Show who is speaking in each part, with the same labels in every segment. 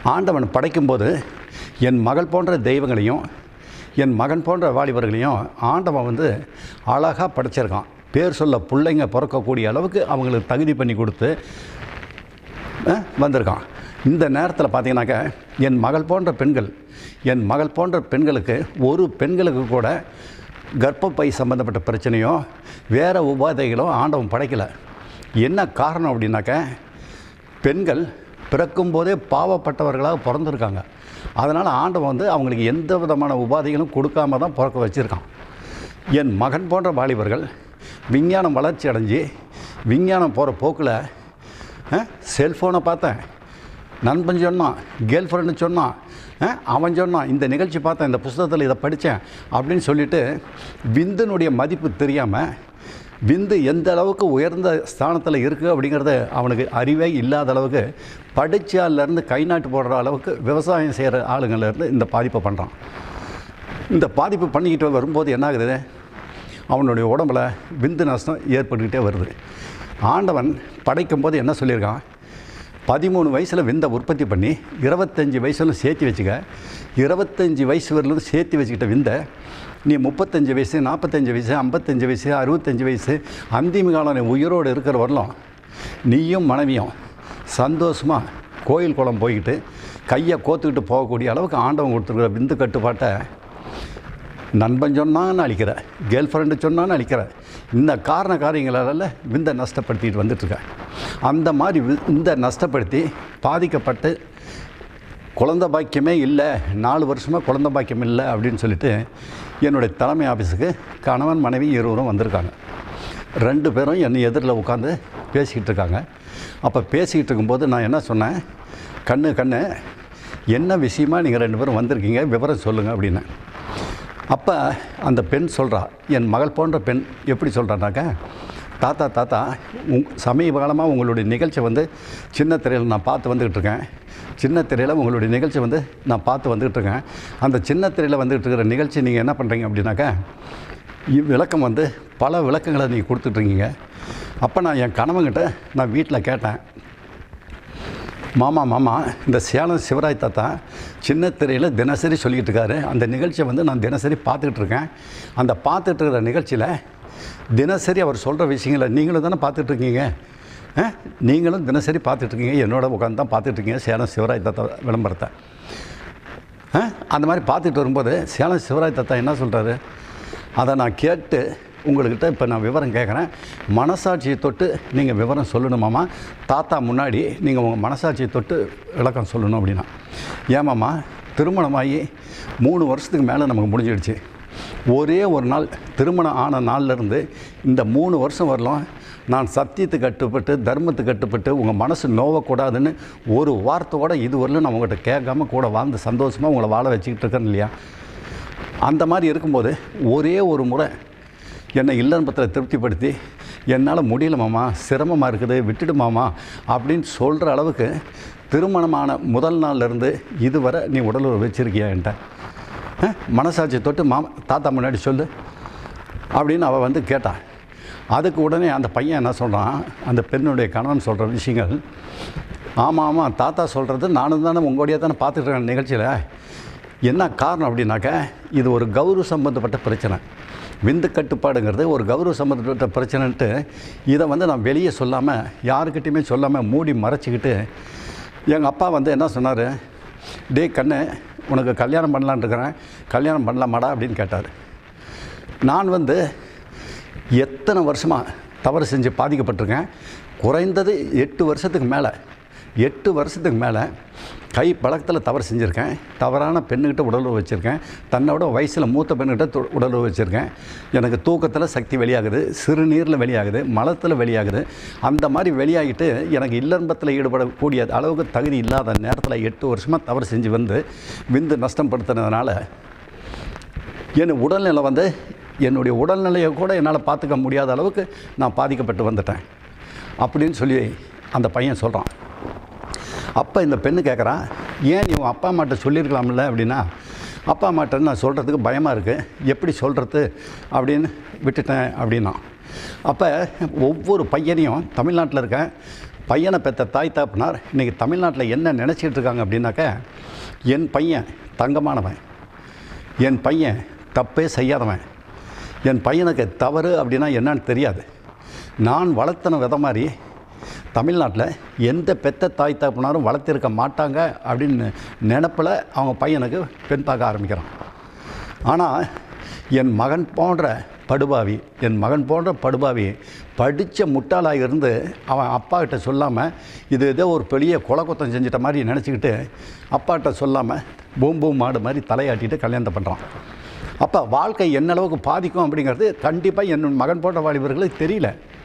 Speaker 1: ஆண்டவன் படைக்கும்போது என் மகள் போன்ற தெய்வங்களையும் என் மகன் போன்ற வாலிபர்களையும் ஆண்டவன் வந்து அழகாக படைச்சிருக்கான் பேர் சொல்ல பிள்ளைங்க பிறக்கக்கூடிய அளவுக்கு அவங்களுக்கு தகுதி பண்ணி கொடுத்து அஹ், வந்திருக்கான் இந்த நேரத்தில் பார்த்தீங்கன்னாக்க என் மகள் போன்ற பெண்கள் என் மகள் போன்ற பெண்களுக்கு ஒரு பெண்களுக்கு கூட கர்ப்பப்பை சம்பந்தப்பட்ட பிரச்சனையோ வேறு உபாதைகளோ ஆண்டவன் படைக்கலை என்ன காரணம் அப்படின்னாக்க பெண்கள் பிறக்கும்போதே பாவப்பட்டவர்களாக பிறந்திருக்காங்க அதனால் ஆண்டவன் வந்து அவங்களுக்கு எந்த விதமான உபாதைகளும் கொடுக்காம தான் பிறக்க வச்சுருக்கான் என் மகன் போன்ற வாலிபர்கள் விஞ்ஞானம் வளர்ச்சி அடைஞ்சு விஞ்ஞானம் போகிற போக்கில் செல்ஃபோனை பார்த்தேன் நண்பன் சொன்னான் கேர்ள் ஃப்ரெண்டு சொன்னான் அஹ், அவன் சொன்னான் இந்த நிகழ்ச்சி பார்த்தேன் இந்த புஸ்தகத்தில் இதை படித்தேன் அப்படின்னு சொல்லிட்டு விந்தினுடைய மதிப்பு தெரியாமல் விந்து எந்த அளவுக்கு உயர்ந்த ஸ்தானத்தில் இருக்குது அப்படிங்கிறது அவனுக்கு அறிவே இல்லாத அளவுக்கு படித்தாலேருந்து கை நாட்டு போடுற அளவுக்கு விவசாயம் செய்கிற ஆளுங்கள்லேருந்து இந்த பாதிப்பை பண்ணுறான் இந்த பாதிப்பு பண்ணிக்கிட்டு வரும்போது என்ன ஆகுது அவனுடைய உடம்புல விந்து நஷ்டம் ஏற்பட்டுக்கிட்டே வருது ஆண்டவன் படைக்கும்போது என்ன சொல்லியிருக்கான் பதிமூணு வயசில் விந்தை உற்பத்தி பண்ணி இருபத்தஞ்சி வயசுல சேர்த்து வச்சுக்க இருபத்தஞ்சி வயசு வரலும் சேர்த்து வச்சுக்கிட்ட விந்தை நீ முப்பத்தஞ்சு வயசு நாற்பத்தஞ்சு வயசு ஐம்பத்தஞ்சு வயசு அறுபத்தஞ்சு வயசு அந்திம காலம் நீ உயிரோடு இருக்கிற வரலாம் நீயும் மனைவியும் சந்தோஷமாக கோயில் குளம் போய்கிட்டு கையை கோத்துக்கிட்டு போகக்கூடிய அளவுக்கு ஆண்டவன் கொடுத்துருக்குற விந்து கட்டுப்பாட்டை நண்பன் சொன்னான்னு அழிக்கிற கேர்ள் ஃப்ரெண்டு சொன்னான்னு அழிக்கிற இந்த காரண காரியங்களால் விந்தை நஷ்டப்படுத்திட்டு வந்துட்டுருக்கேன் அந்த மாதிரி வி- இந்த நஷ்டப்படுத்தி பாதிக்கப்பட்டு குழந்த பாக்கியமே இல்லை நாலு வருஷமாக குழந்த பாக்கியம் இல்லை அப்படின்னு சொல்லிட்டு என்னுடைய தலைமை ஆஃபீஸுக்கு கணவன் மனைவி இருவரும் வந்திருக்காங்க ரெண்டு பேரும் என்னை எதிரில் உட்காந்து பேசிக்கிட்டு இருக்காங்க அப்போ பேசிக்கிட்டு இருக்கும்போது நான் என்ன சொன்னேன் கண்ணு கண்ணு என்ன விஷயமா நீங்கள் ரெண்டு பேரும் வந்திருக்கீங்க விவரம் சொல்லுங்கள் அப்படின்னு அப்போ அந்த பெண் சொல்கிறா என் மகள் போன்ற பெண் எப்படி சொல்கிறானாக்கா தாத்தா தாத்தா உங் சமீப காலமாக உங்களுடைய நிகழ்ச்சி வந்து சின்ன திரையில் நான் பார்த்து வந்துக்கிட்டு இருக்கேன் சின்ன திரையில் உங்களுடைய நிகழ்ச்சி வந்து நான் பார்த்து வந்துக்கிட்டு இருக்கேன் அந்த சின்ன திரையில் வந்துக்கிட்டு இருக்கிற நிகழ்ச்சி நீங்கள் என்ன பண்ணுறீங்க அப்படின்னாக்கா இவ் விளக்கம் வந்து பல விளக்கங்களை நீங்கள் கொடுத்துட்ருக்கீங்க அப்போ நான் என் கணவன்கிட்ட நான் வீட்டில் கேட்டேன் மாமா மாமா இந்த சேலம் சிவராய் தாத்தா சின்ன திரையில் தினசரி சொல்லிக்கிட்டு இருக்காரு அந்த நிகழ்ச்சியை வந்து நான் தினசரி பார்த்துக்கிட்டு இருக்கேன் அந்த பார்த்துட்டு இருக்கிற நிகழ்ச்சியில் தினசரி அவர் சொல்கிற விஷயங்களை நீங்களும் தானே பார்த்துட்டு இருக்கீங்க ஆ? நீங்களும் தினசரி பார்த்துட்டு இருக்கீங்க என்னோட உட்காந்து தான் பார்த்துட்டு இருக்கீங்க சேலம் சிவராய் தாத்தா விளம்பரத்தை ஆ? அந்த மாதிரி பார்த்துட்டு வரும்போது சேலம் சிவராய் தாத்தா என்ன சொல்கிறாரு அதை நான் கேட்டு உங்கள்கிட்ட இப்போ நான் விவரம் கேட்குறேன் மனசாட்சியை தொட்டு நீங்கள் விவரம் சொல்லணுமாமா தாத்தா முன்னாடி நீங்கள் உங்கள் மனசாட்சியை தொட்டு விளக்கம் சொல்லணும் அப்படின்னா ஏமாம்மா திருமணமாகி மூணு வருஷத்துக்கு மேலே நமக்கு முடிஞ்சிடுச்சு ஒரே ஒரு நாள் திருமணம் ஆன நாள்லேருந்து இந்த மூணு வருஷம் வரலாம் நான் சத்தியத்துக்கு கட்டுப்பட்டு தர்மத்துக்கு கட்டுப்பட்டு உங்கள் மனசு நோவக்கூடாதுன்னு ஒரு வார்த்தையோட இதுவரையிலும் நான் உங்கள்கிட்ட கேட்காம கூட வாழ்ந்து சந்தோஷமாக உங்களை வாழ வச்சுக்கிட்டு இருக்கேன் இல்லையா அந்த மாதிரி இருக்கும்போது ஒரே ஒரு முறை என்னை இல்லன்பத்தில் திருப்திப்படுத்தி என்னால் முடியல மாமா சிரமமாக இருக்குது விட்டுடு மாமா அப்படின்னு சொல்கிற அளவுக்கு திருமணமான முதல் நாள்லேருந்து இதுவரை நீ உடலுறவு வச்சுருக்கியா என்கிட்ட அஹ், மனசாட்சி தொட்டு மாமா தாத்தா முன்னாடி சொல்லு அப்படின்னு அவள் வந்து கேட்டாள் அதுக்கு உடனே அந்த பையன் என்ன சொல்கிறான் அந்த பெண்ணுடைய கணவன் சொல்கிற விஷயங்கள் ஆமாம் ஆமாம் தாத்தா சொல்கிறது நானும் தானே உங்களுடைய தானே பார்த்துட்டு இருக்கேன் நிகழ்ச்சியில் என்ன காரணம் அப்படின்னாக்க இது ஒரு கௌரவ சம்பந்தப்பட்ட பிரச்சனை விந்து கட்டுப்பாடுங்கிறது ஒரு கௌரவ சம்பந்தப்பட்ட பிரச்சனைன்ட்டு இதை வந்து நான் வெளியே சொல்லாமல் யாருக்கிட்டையுமே சொல்லாமல் மூடி மறைச்சிக்கிட்டு எங்கள் அப்பா வந்து என்ன சொன்னார் டேய் கண்ணு உனக்கு கல்யாணம் பண்ணலான்னு இருக்கிறேன் கல்யாணம் பண்ணலாமாடா அப்படின்னு கேட்டார் நான் வந்து எத்தனை வருஷமாக தவறு செஞ்சு பாதிக்கப்பட்டிருக்கேன் குறைந்தது எட்டு வருஷத்துக்கு மேலே எட்டு வருஷத்துக்கு மேலே கை பழக்கத்தில் தவறு செஞ்சுருக்கேன் தவறான பெண்ணுக்கிட்ட உடலுறவு வச்சுருக்கேன் தன்னோட வயசில் மூத்த பெண்ணுக்கிட்ட து- உடலுறவு வச்சுருக்கேன் எனக்கு தூக்கத்தில் சக்தி வெளியாகுது சிறுநீரில் வெளியாகுது மலத்தில் வெளியாகுது அந்த மாதிரி வெளியாகிட்டு எனக்கு இல்லன்பத்தில் ஈடுபடக்கூடிய அளவுக்கு தகுதி இல்லாத நேரத்தில் எட்டு வருஷமாக தவறு செஞ்சு வந்து விந்து நஷ்டம் படுத்துனதுனால என் உடல்நிலை வந்து என்னுடைய உடல்நிலையை கூட என்னால் பார்த்துக்க முடியாத அளவுக்கு நான் பாதிக்கப்பட்டு வந்துட்டேன் அப்படின்னு சொல்லி அந்த பையன் சொல்கிறான் அப்போ இந்த பெண்ணு கேட்குறான் ஏன் நீ உன் அப்பா அம்மாட்ட சொல்லியிருக்கலாம்ல அப்படின்னா அப்பா அம்மாட்ட நான் சொல்கிறதுக்கு பயமாக இருக்குது எப்படி சொல்கிறது அப்படின்னு விட்டுட்டேன் அப்படின்னா அப்போ ஒவ்வொரு பையனையும் தமிழ்நாட்டில் இருக்க பையனை பெற்ற தாய் தாப்பினார் இன்றைக்கி தமிழ்நாட்டில் என்ன நினச்சிட்டு இருக்காங்க அப்படின்னாக்க என் பையன் தங்கமானவன் என் பையன் தப்பே செய்யாதவன் என் பையனுக்கு தவறு அப்படின்னா என்னன்னு தெரியாது நான் வளர்த்தன வித மாதிரி தமிழ்நாட்டில் எந்த பெத்த தாய் தகப்பனாரும் வளர்த்திருக்க மாட்டாங்க அப்படின்னு நினப்பில் அவங்க பையனுக்கு பெண் பார்க்க ஆரம்பிக்கிறான் ஆனால் என் மகன் போன்ற படுபாவி என் மகன் போன்ற படுபாவி படித்த முட்டாளாக இருந்து அவன் அப்பா கிட்ட சொல்லாமல் இது ஏதோ ஒரு பெரிய கொலக்குத்தம் செஞ்சிட்ட மாதிரி நினச்சிக்கிட்டு அப்பாட்ட சொல்லாமல் பூம் பூம் மாடு மாதிரி தலையாட்டிட்டு கல்யாணத்தை பண்ணுறான் அப்போ வாழ்க்கை என்ன அளவுக்கு பாதிக்கும் அப்படிங்கிறது கண்டிப்பாக என் மகன் போன்ற வாலிபர்களுக்கு தெரியல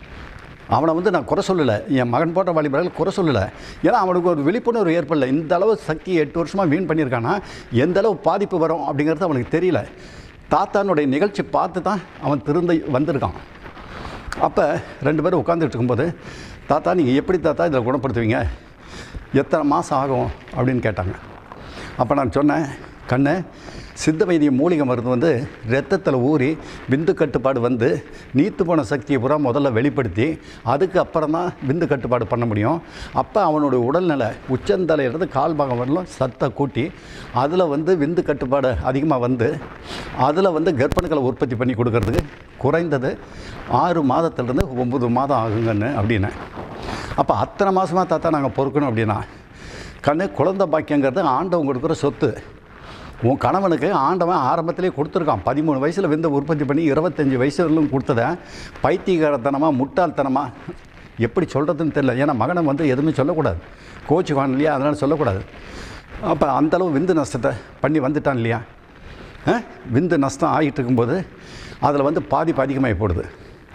Speaker 1: அவனை வந்து நான் குறை சொல்லலை என் மகன் போன்ற வாலிபர்கள் குறை சொல்லலை ஏன்னா அவனுக்கு ஒரு விழிப்புணர்வு ஏற்படல இந்த அளவு சக்தி எட்டு வருஷமாக வீண் பண்ணியிருக்கானா எந்த அளவு பாதிப்பு வரும் அப்படிங்கிறது அவனுக்கு தெரியல தாத்தானுடைய நிகழ்ச்சி பார்த்து தான் அவன் திருந்த வந்திருக்கான் அப்போ ரெண்டு பேரும் உட்காந்துட்டு இருக்கும்போது தாத்தா நீங்கள் எப்படி தாத்தா இதில் குணப்படுத்துவீங்க எத்தனை மாதம் ஆகும் அப்படின்னு கேட்டாங்க அப்போ நான் சொன்னேன் கண்ணு சித்த வைத்திய மூலிகை மருந்து வந்து ரத்தத்தில் ஊறி விந்து கட்டுப்பாடு வந்து நீத்து போன சக்தியை பூரா முதல்ல வெளிப்படுத்தி அதுக்கு அப்புறம் தான் விந்து கட்டுப்பாடு பண்ண முடியும் அப்போ அவனுடைய உடல்நிலை உச்சந்தலையிலிருந்து கால் பாகம் வரலும் சத்தை கூட்டி அதில் வந்து விந்து கட்டுப்பாடு அதிகமாக வந்து அதில் வந்து கர்ப்பணுக்களை உற்பத்தி பண்ணி கொடுக்கறதுக்கு குறைந்தது ஆறு மாதத்துலேருந்து ஒம்பது மாதம் ஆகுங்கன்னு அப்படின்னேன் அப்போ அத்தனை மாதமாக தாத்தா நாங்கள் பொறுக்கணும் அப்படின்னா கண்ணு குழந்தை பாக்கியங்கிறது ஆண்டவன் கொடுக்குற சொத்து உன் கணவனுக்கு ஆண்டவன் ஆரம்பத்திலே கொடுத்துருக்கான் பதிமூணு வயசில் விந்த உற்பத்தி பண்ணி இருபத்தஞ்சி வயசு வரலும் கொடுத்தத பைத்தியகாரத்தனமாக முட்டாள்தனமாக எப்படி சொல்கிறதுன்னு தெரியல ஏன்னா மகனை வந்து எதுவுமே சொல்லக்கூடாது கோச்சு வாங்க இல்லையா அதனால் சொல்லக்கூடாது அப்போ அந்தளவு விந்து நஷ்டத்தை பண்ணி வந்துட்டான் இல்லையா ஆ? விந்து நஷ்டம் ஆகிட்டு இருக்கும்போது அதில் வந்து பாதிப்பு அதிகமாகி போடுது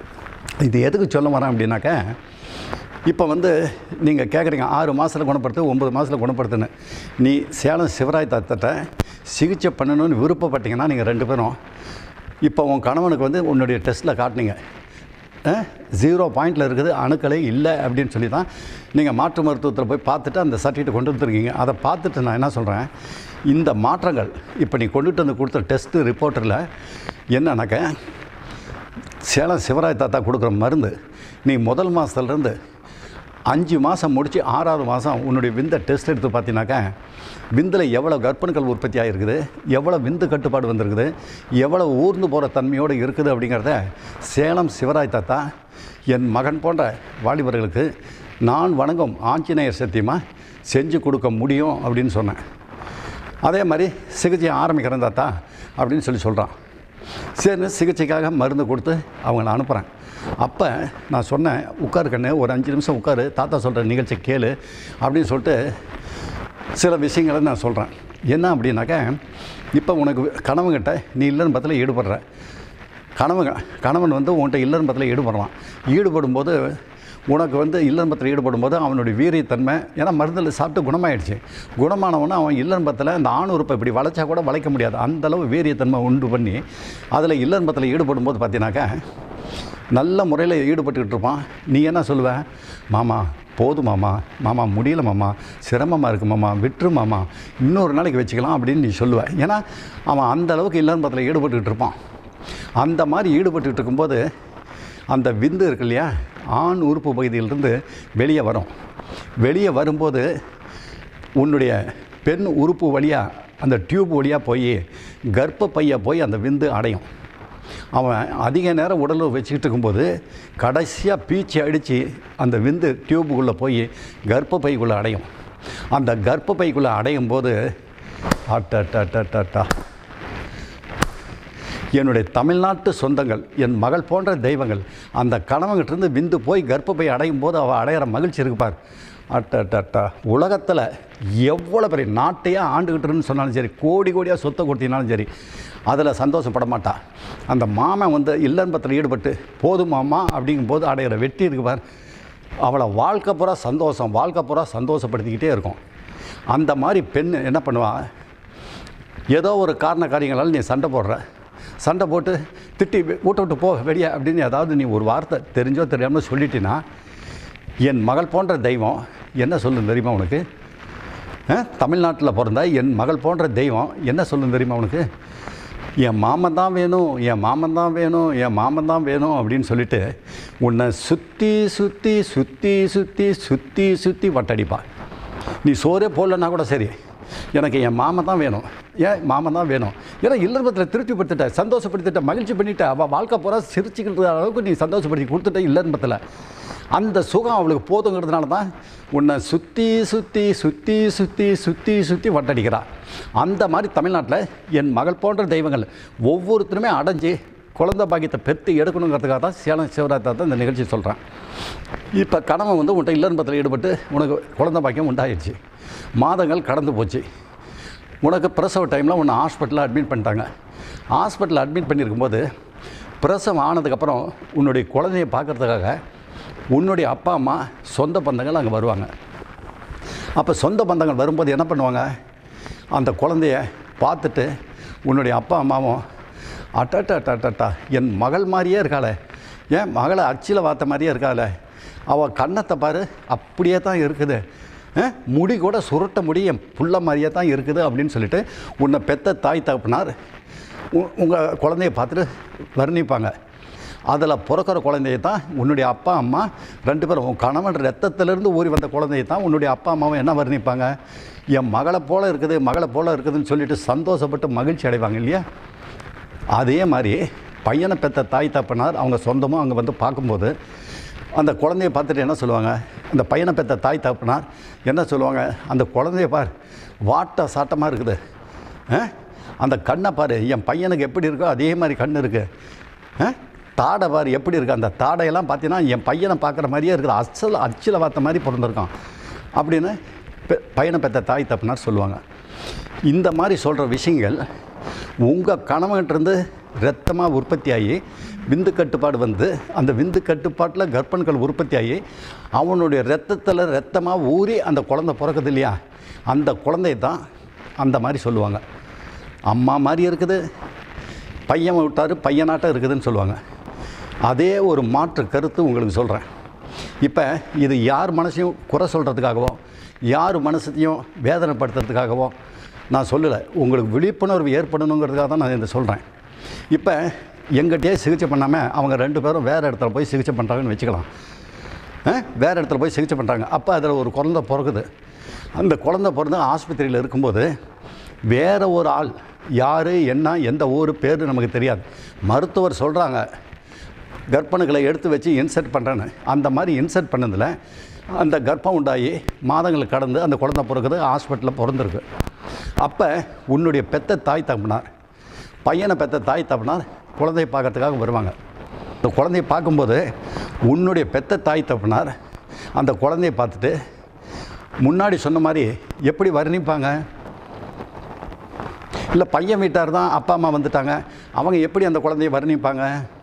Speaker 1: இது எதுக்கு சொல்ல வரேன் அப்படின்னாக்க இப்போ வந்து நீங்கள் கேட்குறீங்க ஆறு மாதத்தில் குணப்படுத்து ஒம்பது மாதத்தில் குணப்படுத்துன்னு நீ சேலம் சிவராய் தத்தத்தை சிகிச்சை பண்ணணும்னு விருப்பப்பட்டீங்கன்னா நீங்கள் ரெண்டு பேரும் இப்போ உன் கணவனுக்கு வந்து உன்னுடைய டெஸ்ட்டில் காட்டினீங்க ஜீரோ பாயிண்டில் இருக்குது அணுக்களே இல்லை அப்படின்னு சொல்லி தான் நீங்கள் மாற்று மருத்துவத்தில் போய் பார்த்துட்டு அந்த சர்டிஃபிகேட் கொண்டு வந்துருக்கீங்க அதை பார்த்துட்டு நான் என்ன சொல்கிறேன் இந்த மாற்றங்கள் இப்போ நீ கொண்டுட்டு வந்து கொடுத்த டெஸ்ட்டு ரிப்போர்ட்டரில் என்னன்னாக்க சேலம் சிவராய் தாத்தா கொடுக்குற மருந்து நீ முதல் மாதத்துலேருந்து அஞ்சு மாதம் முடித்து ஆறாவது மாதம் உன்னுடைய விந்த டெஸ்ட் எடுத்து பார்த்தீங்கன்னாக்கா விந்தில் எவ்வளோ கர்ப்பணுக்கள் உற்பத்தி ஆகிருக்குது எவ்வளோ விந்து கட்டுப்பாடு வந்திருக்குது எவ்வளோ ஊர்ந்து போகிற தன்மையோடு இருக்குது அப்படிங்கிறத சேலம் சிவராய் தாத்தா என் மகன் போன்ற வாலிபர்களுக்கு நான் வணங்கும் ஆஞ்சநேயர் சத்தியமாக செஞ்சு கொடுக்க முடியும் அப்படின்னு சொன்னேன் அதே மாதிரி சிகிச்சை ஆரம்பிக்கிறேன் தாத்தா அப்படின்னு சொல்லி சொல்கிறான் சரி சிகிச்சைக்காக மருந்து கொடுத்து அவங்கள அனுப்புகிறேன் அப்போ நான் சொன்னேன் உட்காரு கண்ணு ஒரு அஞ்சு நிமிஷம் உட்காரு தாத்தா சொல்கிற நிகழ்ச்சி கேளு அப்படின்னு சொல்லிட்டு சில விஷயங்களை நான் சொல்கிறேன் என்ன அப்படின்னாக்கா இப்போ உனக்கு கணவன்கிட்ட நீ இல்லைன்னு பத்தில் ஈடுபடுற கணவன் கணவன் வந்து உன்கிட்ட இல்லைன்னு பத்தில் ஈடுபடுறான் ஈடுபடும்போது உனக்கு வந்து இல்லன்பத்தில் ஈடுபடும் போது அவனுடைய வீரியத்தன்மை ஏன்னா மருந்தில் சாப்பிட்டு குணமாயிடுச்சு குணமானவன அவன் இல்லன்பத்தில் அந்த ஆண் உறுப்பை இப்படி வளைச்சா கூட வளைக்க முடியாது அந்த அளவு வீரியத்தன்மை உண்டு பண்ணி அதில் இல்லன்பத்தில் ஈடுபடும் போது பார்த்தீங்கன்னாக்கா நல்ல முறையில் ஈடுபட்டுக்கிட்டு இருப்பான் நீ என்ன சொல்லுவ மாமா போதும் மாமா மாமா முடியல மாமா சிரமமாக இருக்கு மாமா விட்டுரு மாமா இன்னொரு நாளைக்கு வச்சுக்கலாம் அப்படின்னு நீ சொல்லுவ ஏன்னா அவன் அந்த அளவுக்கு இல்லன்பத்தில் ஈடுபட்டுக்கிட்டு இருப்பான் அந்த மாதிரி ஈடுபட்டுக்கிட்டு இருக்கும்போது அந்த விந்து இருக்கு இல்லையா ஆண் உறுப்பு பகுதியிலிருந்து வெளியே வரும் வெளியே வரும்போது உன்னுடைய பெண் உறுப்பு வழியாக அந்த டியூப் வழியாக போய் கர்ப்பப்பையை போய் அந்த விந்து அடையும் அவன் அதிக நேரம் உடலில் வச்சுக்கிட்டு இருக்கும்போது கடைசியாக பீச்சி அடித்து அந்த விந்து டியூபுக்குள்ளே போய் கர்ப்பப்பைக்குள்ளே அடையும் அந்த கர்ப்பப்பைக்குள்ளே அடையும் போது அட்டா என்னுடைய தமிழ்நாட்டு சொந்தங்கள் என் மகள் போன்ற தெய்வங்கள் அந்த கணவன்கிட்டருந்து விந்து போய் கர்ப்பப்பை அடையும் போது அவள் அடையிற மகிழ்ச்சி இருக்குப்பார் அட்டா உலகத்தில் எவ்வளோ பெரிய நாட்டையே ஆண்டுகிட்டுருன்னு சொன்னாலும் சரி கோடி கோடியாக சொத்தை கொடுத்தினாலும் சரி அதில் சந்தோஷப்பட மாட்டா அந்த மாமன் வந்து இல்லன்பத்தில் ஈடுபட்டு போதுமாமா அப்படிங்கும்போது அடையிற வெற்றி இருக்கு பார் அவளை வாழ்க்கை பூரா சந்தோஷம் வாழ்க்கை பூரா சந்தோஷப்படுத்திக்கிட்டே இருக்கும் அந்த மாதிரி பெண் என்ன பண்ணுவா ஏதோ ஒரு காரண காரியங்களால் நீ சண்டை போடுற சண்டை போட்டு திட்டி வீட்டை விட்டு போ வெளியே அப்படின்னு ஏதாவது நீ ஒரு வார்த்தை தெரிஞ்சோ தெரியாமல் சொல்லிட்டினா என் மகள் போன்ற தெய்வம் என்ன சொல்லும் தெரியுமா உனக்கு தமிழ்நாட்டில் பிறந்த என் மகள் போன்ற தெய்வம் என்ன சொல்லும் தெரியுமா உனக்கு என் மாமன் தான் வேணும் என் மாமன் தான் வேணும் என் மாமன் தான் வேணும் அப்படின்னு சொல்லிட்டு உன்னை சுற்றி சுற்றி சுற்றி சுற்றி சுற்றி சுற்றி வட்டடிப்பா நீ சோறே போடலன்னா கூட சரி எனக்கு என் மாமன் தான் வேணும் ஏன் மாமன் தான் வேணும் ஏன்னா இல்லறத்தில் திருப்திப்படுத்திட்ட சந்தோஷப்படுத்திட்ட மகிழ்ச்சி பண்ணிட்ட அவள் வாழ்க்கை பூரா சிரிச்சுக்கிற அளவுக்கு நீ சந்தோஷப்படுத்தி கொடுத்துட்ட இல்லறத்தில் அந்த சுகம் அவளுக்கு போதுங்கிறதுனால தான் உன்னை சுற்றி சுற்றி சுற்றி சுற்றி சுற்றி சுற்றி வட்டடிக்கிறா அந்த மாதிரி தமிழ்நாட்டில் என் மகள் போன்ற தெய்வங்கள் ஒவ்வொருத்தருமே அடைஞ்சு குழந்தை பாக்கியத்தை பெற்று எடுக்கணுங்கிறதுக்காக தான் சேலம் சிவராத்திரி தான் இந்த நிகழ்ச்சி சொல்கிறேன் இப்போ கணவன் வந்து உன்ட்ட இல்லன்பத்தில் ஈடுபட்டு உனக்கு குழந்தை பாக்கியம் உண்டாயிடுச்சு மாதங்கள் கடந்து போச்சு உனக்கு பிரசவ டைமில் உன்னை ஹாஸ்பிட்டலில் அட்மிட் பண்ணிட்டாங்க ஹாஸ்பிட்டலில் அட்மிட் பண்ணியிருக்கும்போது பிரசவம் ஆனதுக்கப்புறம் உன்னுடைய குழந்தைய பார்க்கறதுக்காக உன்னுடைய அப்பா அம்மா சொந்த பந்தங்கள் அங்கே வருவாங்க அப்போ சொந்த பந்தங்கள் வரும்போது என்ன பண்ணுவாங்க அந்த குழந்தைய பார்த்துட்டு உன்னுடைய அப்பா அம்மாவும் அட்டட்ட அட்டட்டா என் மகள் மாதிரியே இருக்காளே ஏன் மகளை அச்சில் வாத்த மாதிரியே இருக்காளே அவள் கண்ணத்தை பாரு அப்படியே தான் இருக்குது அஹ், முடி கூட சுருட்ட முடி என் புள்ள மாதிரியே தான் இருக்குது அப்படின்னு சொல்லிட்டு உன்னை பெத்த தாய் தகப்பனார் உங்கள் குழந்தைய பார்த்துட்டு வர்ணிப்பாங்க அதில் பிறக்கிற குழந்தைய தான் உன்னுடைய அப்பா அம்மா ரெண்டு பேரும் உன் கணவன் ரத்தத்திலிருந்து ஊறி வந்த குழந்தைய தான் உன்னுடைய அப்பா அம்மாவும் என்ன வர்ணிப்பாங்க என் மகளை போல இருக்குது மகளை போல இருக்குதுன்னு சொல்லிட்டு சந்தோஷப்பட்டு மகிழ்ச்சி அடைவாங்க இல்லையா அதே மாதிரி பையனை பெற்ற தாய் தப்பனார் அவங்க சொந்தமாக அங்கே வந்து பார்க்கும்போது அந்த குழந்தைய பார்த்துட்டு என்ன சொல்லுவாங்க அந்த பையனை பெற்ற தாய் தப்பனார் என்ன சொல்லுவாங்க அந்த குழந்தைய பார் வாட்ட சாட்டமாக இருக்குது ஆ? அந்த கண்ணை பாரு என் பையனுக்கு எப்படி இருக்கோ அதே மாதிரி கண் இருக்குது தாடை பாரு எப்படி இருக்குது அந்த தாடையெல்லாம் பார்த்தீங்கன்னா என் பையனை பார்க்குற மாதிரியே இருக்குது அச்சல் அச்சில் பார்த்த மாதிரி பிறந்திருக்கான் அப்படின்னு பெ- பையனை பெற்ற தாய் தப்பனார் சொல்லுவாங்க இந்த மாதிரி சொல்கிற விஷயங்கள் உங்கள் கணவன்கிட்டருந்து ரத்தமாக உற்பத்தி ஆகி விந்து கட்டுப்பாடு வந்து அந்த விந்து கட்டுப்பாட்டில் கர்ப்பண்கள் உற்பத்தி ஆகி அவனுடைய ரத்தத்தில் ரத்தமாக ஊறி அந்த குழந்தை பிறக்குது இல்லையா அந்த குழந்தைய தான் அந்த மாதிரி சொல்லுவாங்க அம்மா மாதிரி இருக்குது பையன் விட்டார் பையனாட்டம் இருக்குதுன்னு சொல்லுவாங்க அதே ஒரு மாற்று கருத்து உங்களுக்கு சொல்கிறேன் இப்போ இது யார் மனசையும் குறை சொல்கிறதுக்காகவோ யார் மனசையும் வேதனைப்படுத்துறதுக்காகவோ நான் சொல்லலை உங்களுக்கு விழிப்புணர்வு ஏற்படணுங்கிறதுக்காக தான் நான் இதை சொல்கிறேன் இப்போ எங்கிட்டே சிகிச்சை பண்ணாமல் அவங்க ரெண்டு பேரும் வேறு இடத்துல போய் சிகிச்சை பண்ணுறாங்கன்னு வச்சுக்கலாம் ஆ? வேறு இடத்துல போய் சிகிச்சை பண்ணுறாங்க அப்போ அதில் ஒரு குழந்தை பிறகுது அந்த குழந்தை பிறந்து ஆஸ்பத்திரியில் இருக்கும்போது வேற ஒரு ஆள் யார் என்ன எந்த ஊர் பேர் நமக்கு தெரியாது மருத்துவர் சொல்கிறாங்க கர்ப்பணுகளை எடுத்து வச்சு இன்சர்ட் பண்ணுறேன்னு அந்த மாதிரி இன்சர்ட் பண்ணதில் அந்த கர்ப்பம் உண்டாகி மாதங்கள் கடந்து அந்த குழந்தை பிறகுது ஹாஸ்பிட்டலில் பிறந்திருக்கு அப்போ உன்னுடைய பெத்த தாய் தகப்பனார் பையனை பெத்த தாய் தகப்பனார் குழந்தையை பார்க்கறதுக்காக வருவாங்க இந்த குழந்தைய பார்க்கும்போது உன்னுடைய பெத்த தாய் தகப்பனார் அந்த குழந்தைய பார்த்துட்டு முன்னாடி சொன்ன மாதிரி எப்படி வர்ணிப்பாங்க இல்லை பையன் வீட்டார் தான் அப்பா அம்மா வந்துட்டாங்க அவங்க எப்படி அந்த குழந்தைய வர்ணிப்பாங்க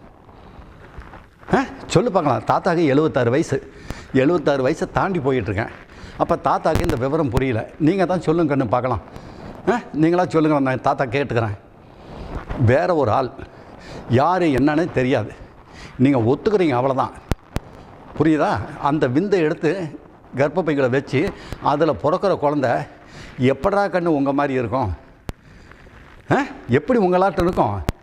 Speaker 1: ஆ சொல்லு பார்க்கலாம் தாத்தாக்கு எழுபத்தாறு வயசு எழுபத்தாறு வயசை தாண்டி போயிட்டுருக்கேன் அப்போ தாத்தாக்கு இந்த விவரம் புரியல நீங்கள் தான் சொல்லுங்க கண்ணு பார்க்கலாம் ஆ நீங்களா சொல்லுங்க நான் தாத்தா கேட்டுக்கிறேன் வேற ஒரு ஆள் யார் என்னன்னு தெரியாது நீங்கள் ஒத்துக்கிறீங்க அவ்வளோதான் புரியுதா அந்த விந்தை எடுத்து கர்ப்பப்பைகளை வச்சு அதில் பிறக்கிற குழந்த எப்படா கண்ணு உங்கள் மாதிரி இருக்கும் ஆ எப்படி உங்களாட்டம் இருக்கும்